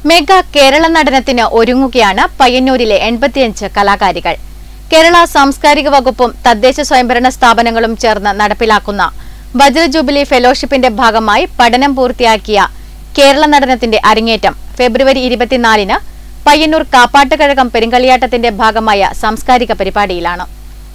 mega Kerala നടനത്തിന് ഒരുങ്ങുകയാണ് പയ്യന്നൂരിലെ എൺപത്തിയഞ്ച് കലാകാരികൾ കേരള സാംസ്കാരിക വകുപ്പും തദ്ദേശ സ്വയംഭരണ സ്ഥാപനങ്ങളും ചേർന്ന് നടപ്പിലാക്കുന്ന വജ്ര ജൂബിലി ഫെലോഷിപ്പിന്റെ ഭാഗമായി പഠനം പൂർത്തിയാക്കിയ കേരള നടനത്തിന്റെ അരങ്ങേറ്റം ഫെബ്രുവരി ഇരുപത്തിനാലിന് പയ്യന്നൂർ കാപ്പാട്ടുകഴകം പെരുങ്കളിയാട്ടത്തിന്റെ ഭാഗമായ സാംസ്കാരിക പരിപാടിയിലാണ്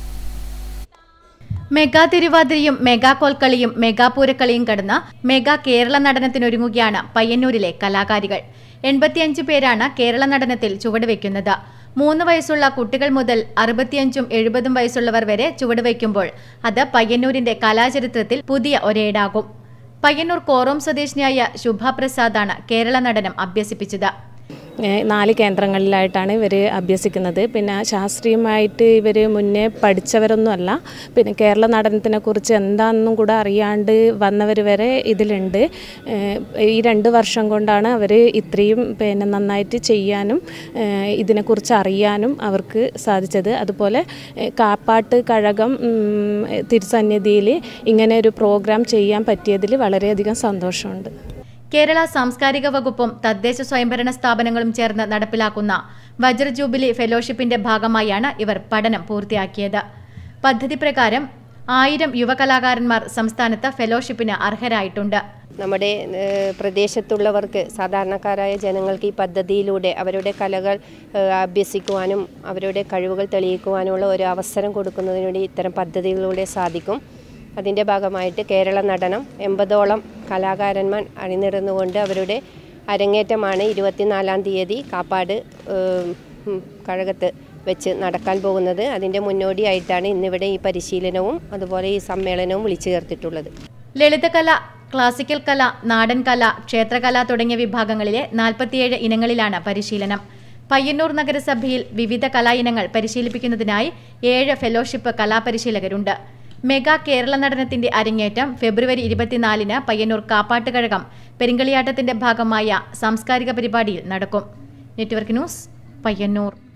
മെഗാ തിരുവാതിരയും മെഗാ കോൽക്കളിയും മെഗാ പൂരക്കളിയും കടന്ന് മെഗാ കേരള നടനത്തിനൊരുങ്ങുകയാണ് പയ്യന്നൂരിലെ കലാകാരികൾ എൺപത്തിയഞ്ച് പേരാണ് കേരള നടനത്തിൽ ചുവടുവെക്കുന്നത് മൂന്ന് വയസ്സുള്ള കുട്ടികൾ മുതൽ അറുപത്തിയഞ്ചും എഴുപതും വയസ്സുള്ളവർ വരെ ചുവടുവയ്ക്കുമ്പോൾ അത് പയ്യന്നൂരിന്റെ കലാചരിത്രത്തിൽ പുതിയ ഒരേടാകും പയ്യന്നൂർ കോറോം സ്വദേശിനിയായ ശുഭ പ്രസാദാണ് കേരള നടനം അഭ്യസിപ്പിച്ചത് ഏഹ് നാല് കേന്ദ്രങ്ങളിലായിട്ടാണ് ഇവർ അഭ്യസിക്കുന്നത് പിന്നെ ശാസ്ത്രീയമായിട്ട് ഇവർ മുന്നേ പഠിച്ചവരൊന്നുമല്ല പിന്നെ കേരള നടനത്തിനെ കുറിച്ച് എന്താണെന്നും കൂടെ അറിയാണ്ട് വന്നവർ വരെ ഇതിലുണ്ട് ഏഹ് ഈ രണ്ട് വർഷം കൊണ്ടാണ് അവർ ഇത്രയും പിന്നെ നന്നായിട്ട് ചെയ്യാനും ഏഹ് ഇതിനെക്കുറിച്ച് അറിയാനും അവർക്ക് സാധിച്ചത് അതുപോലെ ഏഹ് കാപ്പാട്ട് കഴകം ഉം, തിരുസന്നിധിയിൽ ഇങ്ങനെ ഒരു പ്രോഗ്രാം ചെയ്യാൻ പറ്റിയതിൽ വളരെയധികം സന്തോഷമുണ്ട് കേരള സാംസ്കാരിക വകുപ്പും തദ്ദേശ സ്വയംഭരണ സ്ഥാപനങ്ങളും ചേർന്ന് നടപ്പിലാക്കുന്ന വജ്ര ജൂബിലി ഫെലോഷിപ്പിന്റെ ഭാഗമായാണ് ഇവർ പഠനം പൂർത്തിയാക്കിയത് പദ്ധതി പ്രകാരം ആയിരം യുവകലാകാരന്മാർ സംസ്ഥാനത്ത് ഫെലോഷിപ്പിന് അർഹരായിട്ടുണ്ട് നമ്മുടെ ഏഹ്, പ്രദേശത്തുള്ളവർക്ക് സാധാരണക്കാരായ ജനങ്ങൾക്ക് ഈ പദ്ധതിയിലൂടെ അവരുടെ കലകൾ ഏഹ്, അഭ്യസിക്കുവാനും അവരുടെ കഴിവുകൾ തെളിയിക്കുവാനുമുള്ള ഒരു അവസരം കൊടുക്കുന്നതിനുവേണ്ടി ഇത്തരം പദ്ധതികളിലൂടെ സാധിക്കും അതിൻ്റെ ഭാഗമായിട്ട് കേരള നടനം എൺപതോളം കലാകാരന്മാർ അണിനിരന്നുകൊണ്ട് അവരുടെ അരങ്ങേറ്റമാണ് ഇരുപത്തിനാലാം തീയതി കാപ്പാട് ഏഹ്, ഉം, കഴകത്ത് വെച്ച് നടക്കാൻ പോകുന്നത് അതിൻ്റെ മുന്നോടിയായിട്ടാണ് ഇന്നിവിടെ ഈ പരിശീലനവും അതുപോലെ ഈ സമ്മേളനവും വിളിച്ചു ചേർത്തിട്ടുള്ളത് ലളിതകല ക്ലാസിക്കൽ കല നാടൻ കല ക്ഷേത്രകല തുടങ്ങിയ വിഭാഗങ്ങളിലെ നാൽപ്പത്തിയേഴ് ഇനങ്ങളിലാണ് പരിശീലനം പയ്യന്നൂർ നഗരസഭയിൽ വിവിധ കലാ ഇനങ്ങൾ പരിശീലിപ്പിക്കുന്നതിനായി ഏഴ് ഫെലോഷിപ്പ് കലാപരിശീലകരുണ്ട് മെഗാ കേരള നടനത്തിന്റെ അരങ്ങേറ്റം ഫെബ്രുവരി ഇരുപത്തിനാലിന് പയ്യന്നൂർ കാപ്പാട്ടുകഴകം പെരിങ്കളിയാട്ടത്തിന്റെ ഭാഗമായ സാംസ്കാരിക പരിപാടിയിൽ നടക്കും നെറ്റ്വർക്ക് ന്യൂസ് പയ്യന്നൂർ